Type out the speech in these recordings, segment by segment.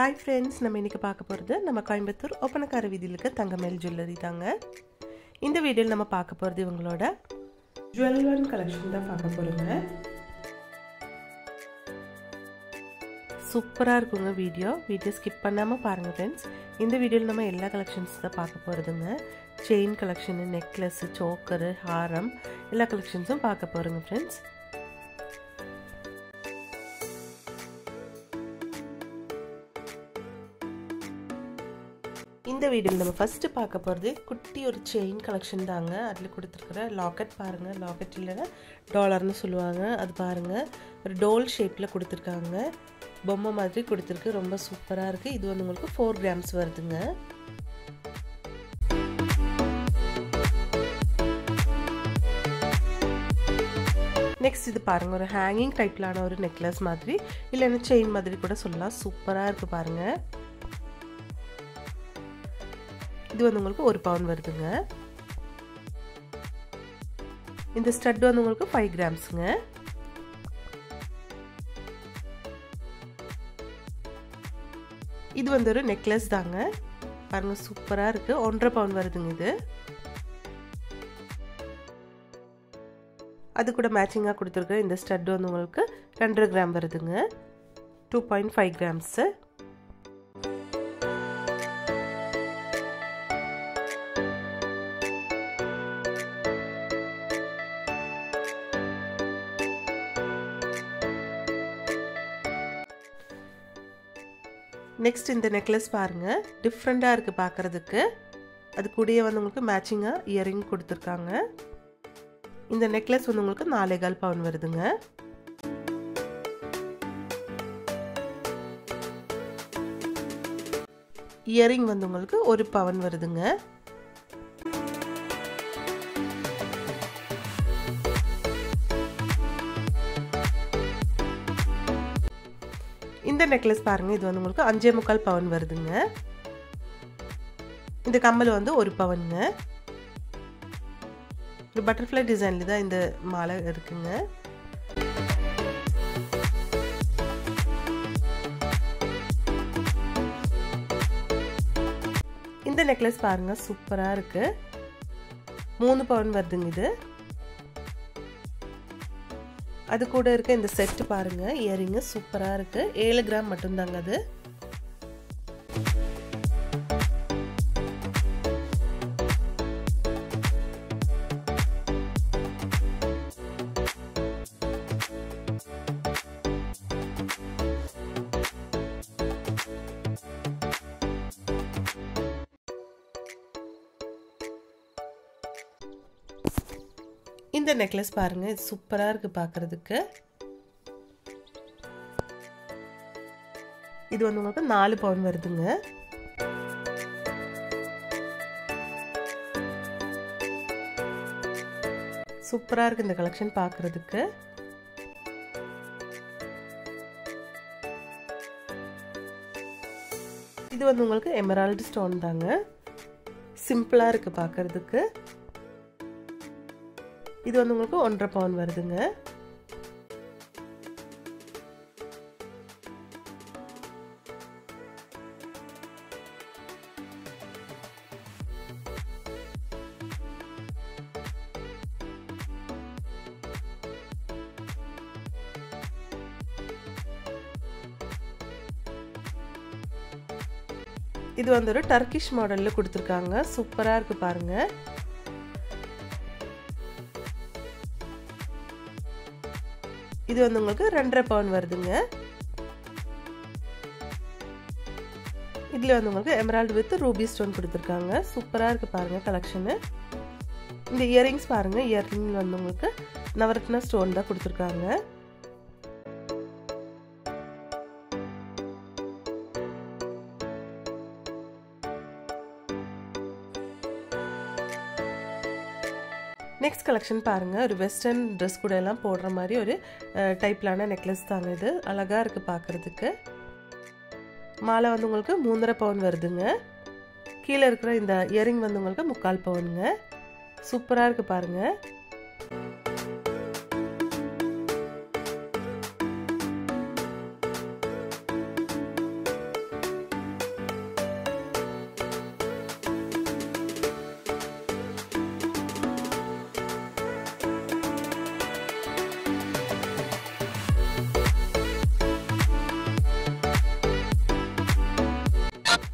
hi friends நம்ம இன்றைக்கி பார்க்க போகிறது நம்ம கோயம்புத்தூர் ஒப்பனக்கார வீதியில் இருக்க தங்கமேல் ஜுவல்லரி தாங்க இந்த வீடியோவில் நம்ம பார்க்க போகிறது இவங்களோட ஜுவல் ஒன் கலெக்ஷன் தான் பார்க்க போகிறோங்க சூப்பராக இருக்குங்க வீடியோ வீடியோ ஸ்கிப் பண்ணாமல் பாருங்கள் ஃப்ரெண்ட்ஸ் இந்த வீடியோவில் நம்ம எல்லா கலெக்ஷன்ஸ் தான் பார்க்க போகிறதுங்க செயின் கலெக்ஷனு நெக்லஸ்ஸு சோக்கரு ஹாரம் எல்லா கலெக்ஷன்ஸும் பார்க்க போகிறோங்க ஃப்ரெண்ட்ஸ் இந்த வீடியோவில் நம்ம ஃபஸ்ட்டு பார்க்க போகிறது குட்டி ஒரு செயின் கலெக்ஷன் தாங்க அதில் கொடுத்துருக்குற லாக்கெட் பாருங்கள் லாக்கெட் இல்லைன்னா டாலர்னு சொல்லுவாங்க அது பாருங்கள் ஒரு டோல் ஷேப்பில் கொடுத்துருக்காங்க பொம்மை மாதிரி கொடுத்துருக்கு ரொம்ப சூப்பராக இருக்குது இது வந்து உங்களுக்கு ஃபோர் கிராம்ஸ் வருதுங்க நெக்ஸ்ட் இது பாருங்கள் ஒரு ஹேங்கிங் டைப்லான ஒரு நெக்லஸ் மாதிரி இல்லைன்னா செயின் மாதிரி கூட சொல்லலாம் சூப்பராக இருக்குது பாருங்கள் இது வந்து உங்களுக்கு ஒரு பவுன் வருதுங்க இந்த ஸ்டட் வந்து உங்களுக்கு ஃபைவ் கிராம்ஸுங்க இது வந்து ஒரு நெக்லஸ் தாங்க பாருங்க சூப்பராக இருக்கு ஒன்றரை பவுன் வருதுங்க இது அது கூட மேட்சிங்காக கொடுத்துருக்க இந்த ஸ்டட் வந்து உங்களுக்கு ரெண்டரை கிராம் வருதுங்க two point five grams next இந்த நெக்லஸ் பாருங்கள் டிஃப்ரெண்ட்டாக இருக்குது பார்க்குறதுக்கு அது கூடயே வந்து உங்களுக்கு மேட்சிங்காக இயரிங் கொடுத்துருக்காங்க இந்த நெக்லஸ் வந்து உங்களுக்கு நாலேகால் பவுன் வருதுங்க இயரிங் வந்து உங்களுக்கு ஒரு பவன் வருதுங்க இந்த நெக்லஸ் பாருங்கள் இது வந்து உங்களுக்கு அஞ்சே முக்கால் பவன் வருதுங்க இந்த கம்மல் வந்து ஒரு பவனுங்க ஒரு பட்டர்ஃப்ளை டிசைனில் தான் இந்த மாலை இருக்குங்க இந்த நெக்லஸ் பாருங்க சூப்பராக இருக்கு மூணு பவன் வருதுங்க இது அது கூட இருக்க இந்த செட்டு பாருங்க இயரிங்கு சூப்பராக இருக்கு ஏழு கிராம் மட்டும்தாங்க அது இந்த நெக்லஸ் பாருங்க இது சூப்பராக இருக்கு பார்க்கறதுக்கு இது வந்து உங்களுக்கு நாலு பவுன் வருதுங்க சூப்பராக இருக்கு இந்த கலெக்ஷன் பார்க்கறதுக்கு இது வந்து உங்களுக்கு எமரால்டு ஸ்டோன் தாங்க சிம்பிளாக இருக்குது பார்க்கறதுக்கு இது வந்து உங்களுக்கு ஒன்றரை பவுன் வருதுங்க இது வந்து ஒரு டர்க்கிஷ் மாடலில் கொடுத்துருக்காங்க சூப்பராக இருக்கு பாருங்க இது வந்து உங்களுக்கு ரெண்டரை பவுன் வருதுங்க இதில் வந்து உங்களுக்கு எமரால்டு வித் ரூபி ஸ்டோன் கொடுத்துருக்காங்க சூப்பராக இருக்குது பாருங்கள் கலெக்ஷனு இந்த இயரிங்ஸ் பாருங்கள் இயரிங் வந்து உங்களுக்கு நவரத்னா ஸ்டோன் தான் கொடுத்துருக்காங்க நெக்ஸ்ட் கலெக்ஷன் பாருங்கள் ஒரு வெஸ்டர்ன் ட்ரெஸ் கூட எல்லாம் போடுற மாதிரி ஒரு டைப்லான நெக்லஸ் தாங்க இது அழகாக இருக்குது பார்க்குறதுக்கு மாலை வந்து உங்களுக்கு மூன்றரை பவுன் வருதுங்க கீழே இருக்கிற இந்த இயரிங் வந்து உங்களுக்கு முக்கால் பவுனுங்க சூப்பராக இருக்குது பாருங்கள்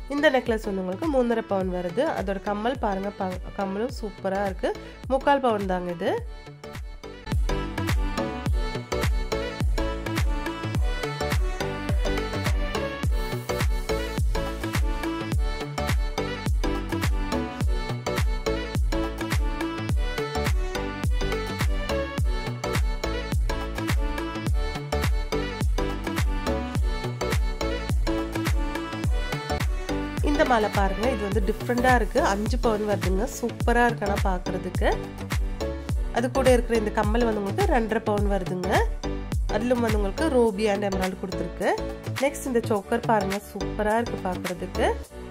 இந்த நெக்லஸ் வந்து உங்களுக்கு மூன்றரை பவுன் வருது அதோட கம்மல் பாருங்கள் கம்மலும் சூப்பராக இருக்குது முக்கால் பவுன் தாங்க இது இந்த மாலை பாருங்க இது வந்து டிஃப்ரெண்ட்டாக இருக்குது அஞ்சு பவுன் வருதுங்க சூப்பராக இருக்கு ஆனால் பார்க்குறதுக்கு அது கூட இருக்கிற இந்த கம்மல் வந்து உங்களுக்கு ரெண்டரை பவுன் வருதுங்க அதிலும் வந்து உங்களுக்கு ரோபி அண்ட் எமரால்டு கொடுத்துருக்கு நெக்ஸ்ட் இந்த சோக்கர் பாருங்க சூப்பராக இருக்குது பார்க்குறதுக்கு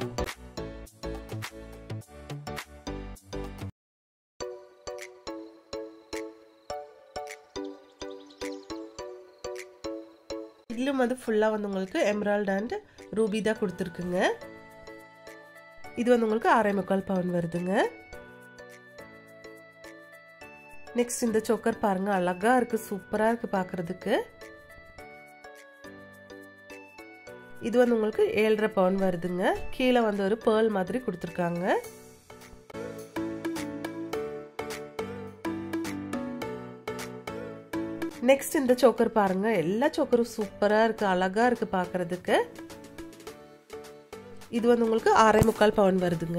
இதிலும் வந்து ஃபுல்லாக வந்து உங்களுக்கு எம்ரால்டு அண்ட் ரூபி தான் கொடுத்துருக்குங்க இது வந்து உங்களுக்கு ஆறே முக்கால் பவுன் வருதுங்க நெக்ஸ்ட் இந்த சொக்கர் பாருங்க அழகா இருக்கு சூப்பரா இருக்கு பார்க்கறதுக்கு இது வந்து உங்களுக்கு ஏழரை பவுன் வருதுங்க கீழே வந்து ஒரு பேர்ல் மாதிரி கொடுத்துருக்காங்க நெக்ஸ்ட் இந்த சோக்கர் பாருங்க எல்லா சோக்கரும் சூப்பரா இருக்கு அழகா இருக்கு பார்க்கறதுக்கு இது வந்து உங்களுக்கு ஆறே முக்கால் பவுன் வருதுங்க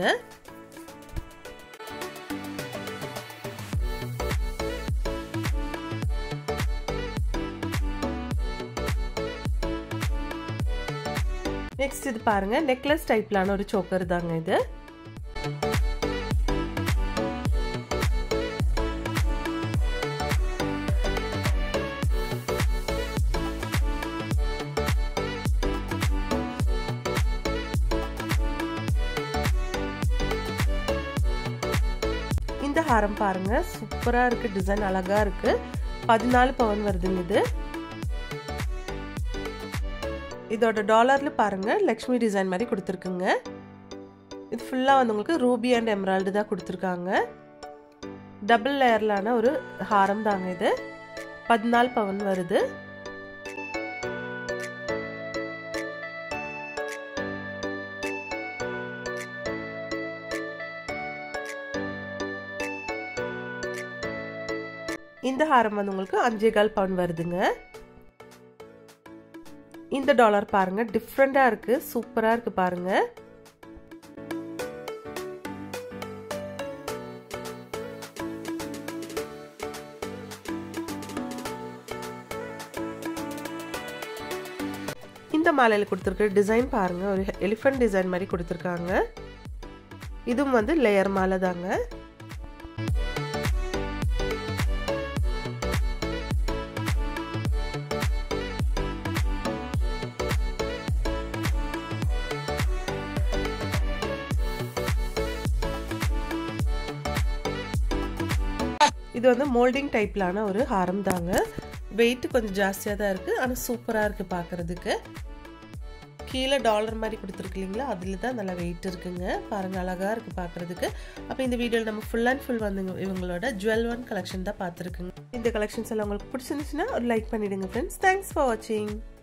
நெக்ஸ்ட் இது பாருங்க நெக்லஸ் டைப்லான ஒரு சோக்கர் தாங்க இது இந்த ஹாரம் பாருங்க சூப்பரா இருக்கு டிசைன் அழகா இருக்கு பதினாலு பவுன் வருதுங்க இது இதோட டாலர்ல பாருங்க லக்ஷ்மி டிசைன் மாதிரி கொடுத்துருக்குங்க இது ஃபுல்லாக வந்து உங்களுக்கு ரூபி அண்ட் எம்ராய்டு தான் கொடுத்துருக்காங்க டபுள் லேயர்லான ஒரு ஹாரம் தாங்க இது பதினாலு பவுன் வருது இந்த ஹாரம் வந்து உங்களுக்கு அஞ்சே கால் பவுன் வருதுங்க இந்த டாலர் பாருங்க டிஃப்ரெண்டா இருக்கு சூப்பரா இருக்கு பாருங்க இந்த மாலையில் கொடுத்துருக்க டிசைன் பாருங்க ஒரு எலிஃபண்ட் டிசைன் மாதிரி கொடுத்துருக்காங்க இதுவும் வந்து லேயர் மாலை தாங்க இது வந்து மோல்டிங் டைப்லான ஒரு ஹாரம் தாங்க வெயிட் கொஞ்சம் ஜாஸ்தியாக தான் இருக்குது ஆனால் சூப்பராக இருக்குது பார்க்குறதுக்கு கீழே டாலர் மாதிரி கொடுத்துருக்கு இல்லைங்களா அதில் தான் நல்லா வெயிட் இருக்குங்க பாருங்கள் அழகாக இருக்குது பார்க்குறதுக்கு அப்போ இந்த வீடியோவில் நம்ம ஃபுல் அண்ட் ஃபுல் வந்து இவங்களோட ஜுவல் ஒன் கலெக்ஷன் தான் பார்த்துருக்குங்க இந்த கலெக்ஷன்ஸ் எல்லாம் உங்களுக்கு பிடிச்சிருந்துச்சுன்னா ஒரு லைக் பண்ணிவிடுங்க ஃப்ரெண்ட்ஸ் தேங்க்ஸ் ஃபார் வாட்சிங்